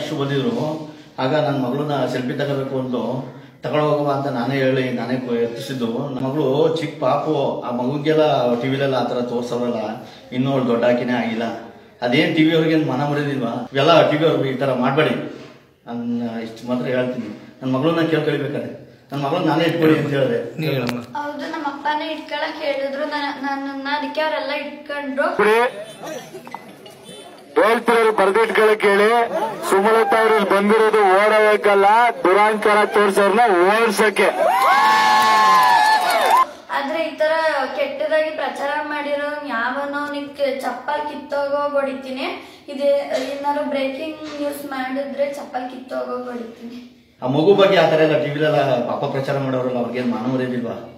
next ಬಂದಿದ್ರು ಆಗ ನನ್ನ ಮಗಳನ್ನ ಸೆಲ್ಫಿ ತಗೋಬೇಕು ಅಂದು ತಗೊಳೋಗವ ಅಂತ ನಾನೇ ಹೇಳಿ ನಾನೇ ಕೊ- ಎತ್ತಿಸಿದ್ದು ನನ್ನ ಮಗಳು ಚಿಕ್ಕ ಪಾಪು ಆ ಮಗುಗೆಲ್ಲ ಟಿವಿಲೆಲ್ಲ ಆ ಥರ ತೋರ್ಸೋರಲ್ಲ ಇನ್ನೂ ಅವ್ಳು ದೊಡ್ಡ ಹಾಕಿನೇ ಆಗಿಲ್ಲ ಅದೇನ್ ಟಿವಿ ಅವ್ರಿಗೆ ಮನ ಮರಿದಿಲ್ವಾ ಇವೆಲ್ಲ ಟಿವಿ ಅವ್ರಿಗೆ ಈ ಥರ ಮಾಡಬೇಡಿ ನನ್ನ ಇಷ್ಟು ಮಾತ್ರ ಹೇಳ್ತೀನಿ ನನ್ನ ಮಗಳನ್ನ ಕೇಳ್ಕೊಳ್ಬೇಕಾದ್ರೆ ನನ್ನ ಮಗಳನ್ನ ನಾನೇ ಇಟ್ಕೊಳ್ಳಿ ಅಂತ ಹೇಳಿದೆ ಹೌದು ನಮ್ಮ ಅಪ್ಪನೇ ಇಟ್ಕೊಳಕ್ ಹೇಳಿದ್ರು ನನ್ನ ಅದಕ್ಕೆ ಅವರೆಲ್ಲ ಇಟ್ಕೊಂಡ್ರು ಹೇಳ್ತಿರೋರು ಬರ್ದಿಟ್ಕೊಳ್ಳಿ ಕೇಳಿ ಸುಮಲತಾ ಅವರು ಬಂದಿರೋದು ಓಡೋಬೇಕಲ್ಲ ದುರಾಂಕಾರ ತೋರ್ಸೋರ್ನ ಓಡ್ಸಕ್ಕೆ ಆದ್ರೆ ಈ ತರ ಕೆಟ್ಟದಾಗಿ ಪ್ರಚಾರ ಮಾಡಿರೋ ಯಾವನೋ ನಿಕ್ ಚಪ್ಪಲ್ ಕಿತ್ತೋಗೋ ಹೊಡಿತೀನಿ ಇದೇ ಏನಾದ್ರು ಬ್ರೇಕಿಂಗ್ ನ್ಯೂಸ್ ಮಾಡಿದ್ರೆ ಚಪ್ಪಲ್ ಕಿತ್ತೋಗೋ ಹೊಡಿತೀನಿ ಆ ಮಗು ಬಗ್ಗೆ ಆ ಥರ ಎಲ್ಲ ಟಿವಿಲೆಲ್ಲ ಪಾಪ ಪ್ರಚಾರ ಮಾಡೋರಲ್ಲ ಅವ್ರಿಗೇನು ಮಾನ ಮರ್ಯಾದಿಲ್ವಾ